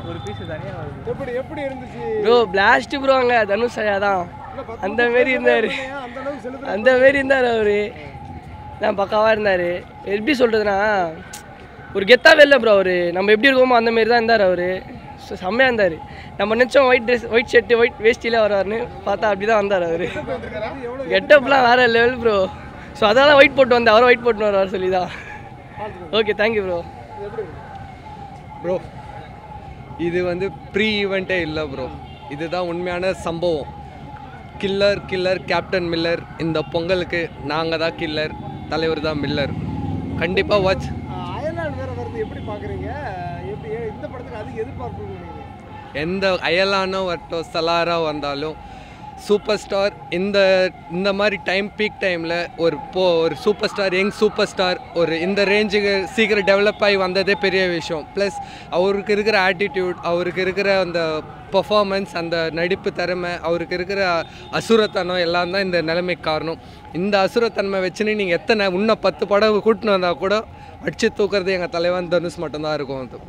ஒரு பீஸ் தனியாக வருது எப்படி எப்படி இருந்துச்சு ப்ரோ பிளாஸ்ட் ப்ரோ அங்கே தனுஷ் ஐயா தான் இல்ல, பத்து அந்த மாரி இருந்தார் ஏன் அந்த அளவுக்கு செலுத்து அந்த மாரி இருந்தார் அவர் நான் பக்காவாக இருந்தார் எப்படி சொல்கிறதுனா ஒரு கெத்தாவே இல்லை ப்ரோ அவர் நம்ம எப்படி இருக்கோமோ அந்த மாரி தான் இருந்தார் அவர் செம்மையாக இருந்தார் நம்ம நினச்சோம் white dress white shirt white வேஸ்டியில் வருவார்னு பார்த்தா அப்படி தான் வந்தார் அவர் கெட்டப்லாம் வேறு லெவல் ப்ரோ ஸோ அதெல்லாம் ஒயிட் போட்டு வந்தேன் அவரும் ஒயிட் போட்டு வருவார் சொல்லி தான் ஓகே தேங்க்யூ ப்ரோ ப்ரோ இது வந்து ப்ரீ ஈவெண்ட்டே இல்லை ப்ரோ இதுதான் உண்மையான சம்பவம் கில்லர் கில்லர் கேப்டன் மில்லர் இந்த பொங்கலுக்கு நாங்கள் தான் கில்லர் தலைவர் தான் மில்லர் கண்டிப்பாக வாட்ச் அயர்லாந்து வேற வருது எப்படி பாக்குறீங்க எப்படி ஏன் இந்த படத்துக்கு அதிக எதிர்பார்ப்பு நீங்க எந்த அயலானோ வரட்டும் சலாரா வந்தாலும் சூப்பர் ஸ்டார் இந்த இந்த மாதிரி டைம் பீக் டைமில் ஒரு போ ஒரு super star young super star ஒரு இந்த ரேஞ்சுக்கு சீக்கிரம் டெவலப் ஆகி வந்ததே பெரிய விஷயம் ப்ளஸ் அவருக்கு இருக்கிற ஆட்டிடியூட் அவருக்கு இருக்கிற அந்த பர்ஃபார்மன்ஸ் அந்த நடிப்பு திறமை அவருக்கு இருக்கிற அசுரத்தனம் எல்லாம் தான் இந்த நிலைமைக்கு காரணம் இந்த அசுரத்தன்மை வச்சுன்னு நீங்கள் எத்தனை இன்னும் பத்து படம் கூட்டின்னு வந்தால் கூட அடிச்சு தூக்குறது எங்கள் தலைவன் தனுஷ் மட்டும்தான் இருக்கும் அது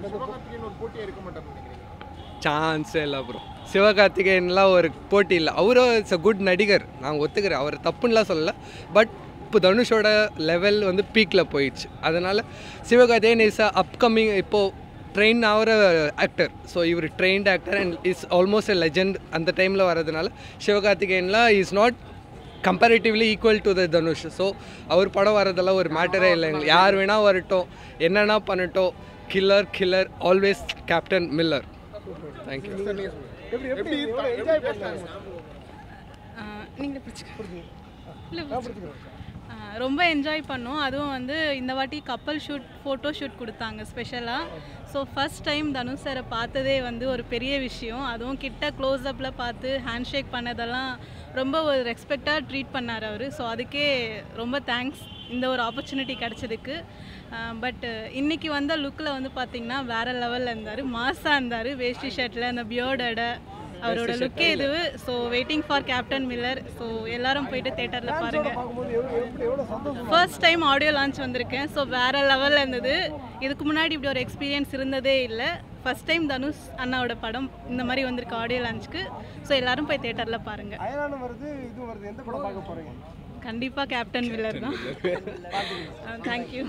சான்ஸே இல்லை ப்ரோ சிவகார்த்திகேயன்லாம் ஒரு போட்டி இல்லை அவரும் இட்ஸ் அ குட் நடிகர் நான் ஒத்துக்கிறேன் அவர் தப்புன்னெலாம் சொல்லலை பட் இப்போ தனுஷோட லெவல் வந்து பீக்கில் போயிடுச்சு அதனால் சிவகார்த்திகேயன் இஸ் அ அப்கமிங் இப்போது ட்ரெயின் ஆகிற ஆக்டர் ஸோ இவர் trained actor and is almost a legend அந்த டைமில் வரதுனால சிவகார்த்திகேயன்லாம் is not comparatively equal to the Dhanush so அவர் படம் வரதெல்லாம் ஒரு மேட்டரே இல்லை எங்களுக்கு யார் வேணால் வரட்டும் என்னென்னா பண்ணட்டும் killer killer always Captain Miller thank you எப்படி எப்படி எவ்வளவு என்ஜாய் பண்ணாங்க நீங்களே பிடிச்சிக்க இல்லை ரொம்ப என்ஜாய் பண்ணோம் அதுவும் வந்து இந்த வாட்டி கப்பல் ஷூட் ஃபோட்டோ ஷூட் கொடுத்தாங்க ஸ்பெஷலாக ஸோ ஃபஸ்ட் டைம் தனுஷ் சாரை பார்த்ததே வந்து ஒரு பெரிய விஷயம் அதுவும் கிட்ட க்ளோஸ்அப்பில் பார்த்து ஹேண்ட் ஷேக் பண்ணதெல்லாம் ரொம்ப ஒரு ரெஸ்பெக்டாக ட்ரீட் பண்ணார் அவர் ஸோ அதுக்கே ரொம்ப தேங்க்ஸ் இந்த ஒரு ஆப்பர்ச்சுனிட்டி கிடச்சதுக்கு பட் இன்னைக்கு வந்த லுக்கில் வந்து பார்த்தீங்கன்னா வேறு லெவலில் இருந்தார் மாஸாக இருந்தார் வேஷ்டி ஷர்ட்டில் அந்த பியர்டோட அவரோட லுக்கே இது so waiting for Captain Miller so எல்லாரும் போயிட்டு தேட்டரில் பாருங்கள் பார்க்கும்போது எவ்வளவு எப்படி எவ்வளவு சந்தோஷம் ஃபர்ஸ்ட் டைம் ஆடியோ லான்ச் வந்திருக்கேன் ஸோ வேறு லெவலில் இருந்தது இதுக்கு முன்னாடி இப்படி ஒரு எக்ஸ்பீரியன்ஸ் இருந்ததே இல்லை ஃபர்ஸ்ட் டைம் தனுஷ் அண்ணாவோட படம் இந்த மாதிரி வந்திருக்கு ஆடியோ லான்ச்சுக்கு ஸோ எல்லாரும் போய் தேட்டரில் பாருங்கள் அயலான வருது இது வருது எந்த படம் பார்க்க போறீங்க கண்டிப்பாக கேப்டன் மில்லர் தான் தேங்க்யூ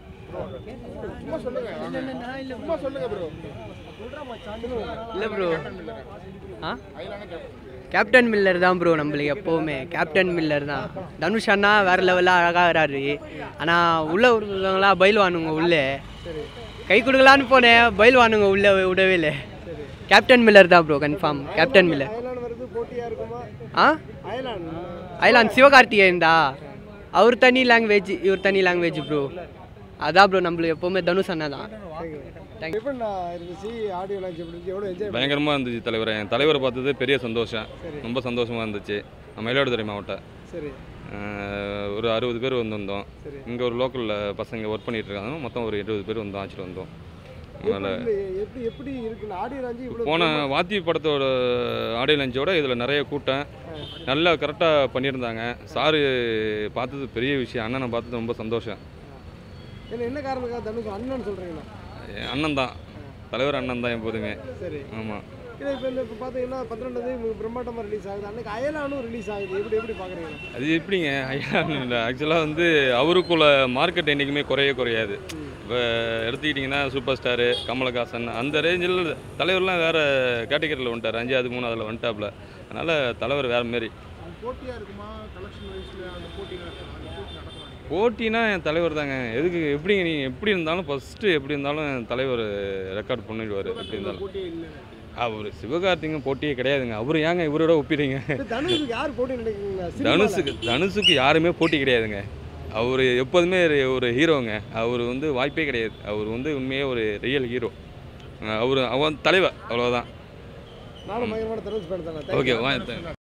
சும்மா சொல்லுங்க ப்ரோ இல்லை ப்ரோ ஆ கேப்டன் மில்லர் தான் ப்ரோ நம்மளுக்கு எப்போவுமே கேப்டன் மில்லர் தான் தனுஷ் அண்ணா வேறு லெவலாக அழகாக வராரு ஆனால் உள்ளே உள்ளவங்களாம் பயில் வானுங்க உள்ளே கை கொடுக்கலான்னு போனேன் பயில் வானுங்க உள்ளே விடவே இல்லை கேப்டன் மில்லர் தான் ப்ரோ கன்ஃபார்ம் கேப்டன் மில்லர் அயலான வருது போட்டியா இருக்குமா ஆ அயலான் ஐலான் சிவகார்த்திகேயன் தான் அவர் தனி லாங்குவேஜ் இவர் தனி லாங்குவேஜ் ப்ரோ அதான் ப்ரோ நம்மளுக்கு எப்போவுமே தனுஷ் அண்ணா தான் எப்படி நான் இருந்துச்சு ஆடியோ லான்ச் எப்படி இருந்துச்சு எவ்வளவு என்ஜாய் பயங்கரமாக இருந்துச்சு தலைவரை என் தலைவரை பார்த்தது பெரிய சந்தோஷம் ரொம்ப சந்தோஷமாக இருந்துச்சு நான் மயிலாடுதுறை மாவட்டம் சரி அஹ் ஒரு அறுபது பேர் வந்திருந்தோம் இங்கே ஒரு லோக்கலில் பசங்க ஒர்க் பண்ணிட்டு இருக்காங்க மொத்தம் ஒரு இருபது பேர் வந்தோம் ஆச்சுட்டு வந்தோம் அதனால் எப்படி எப்படி எப்படி இருக்கு ஆடியோ லான்ச் இவ்வளவு போன வாத்தி படத்தோட ஆடியோ லஞ்சோட இதில் நிறைய கூட்டம் நல்லா கரெக்டாக பண்ணியிருந்தாங்க சாரு பார்த்தது பெரிய விஷயம் அண்ணனை பார்த்தது ரொம்ப சந்தோஷம் என்ன என்ன காரணத்துக்காக தனுஷ் அண்ணன் சொல்றீங்களா என் அண்ணன் தான் தலைவர் அண்ணன் தான் எப்போதுமே சரி ஆமாம் இல்லை இப்போ இந்த இப்போ பார்த்தீங்கன்னா பன்னிரெண்டாம் தேதி பிரம்மாண்டமாக ரிலீஸ் ஆகுது அன்னைக்கு அயலானும் ரிலீஸ் ஆகுது எப்படி எப்படி பார்க்குறீங்க அது எப்படிங்க ஐயா இல்லை ஆக்சுவலாக வந்து அவருக்குள்ள மார்க்கெட் என்றைக்குமே குறைய குறையாது இப்போ எடுத்துக்கிட்டிங்கன்னா சூப்பர் ஸ்டாரு கமலஹாசன் அந்த ரேஞ்சில் தலைவர்லாம் வேறு கேட்டகரியில் வந்துட்டார் அஞ்சாவது மூணு அதில் வந்துட்டாப்புல அதனால் தலைவர் வேறு மாரி போட்டியாக இருக்குமா கலெக்ஷன் வைஸில் அந்த போட்டிகள் போட்டினா என் தலைவர் தாங்க எதுக்கு எப்படிங்க நீங்கள் எப்படி இருந்தாலும் ஃபஸ்ட்டு எப்படி இருந்தாலும் என் தலைவர் ரெக்கார்ட் பண்ணிடுவார் எப்படி இருந்தாலும் போட்டியே இல்லை அவர் சிவகார்த்திங்க போட்டியே கிடையாதுங்க அவர் ஏங்க இவரோட ஒப்பிடுறீங்க தனுஷுக்கு யார் போட்டி நினைக்கிறீங்க தனுஷுக்கு தனுஷுக்கு யாருமே போட்டி கிடையாதுங்க அவர் எப்போதுமே ஒரு- ஒரு ஹீரோங்க அவர் வந்து வாய்ப்பே கிடையாது அவர் வந்து உண்மையே ஒரு ரியல் ஹீரோ அவர் அவன் தலைவர் அவ்வளோதான் நானும் பயங்கரமான தனுஷ் ஃபேன் தானே ஓகே வா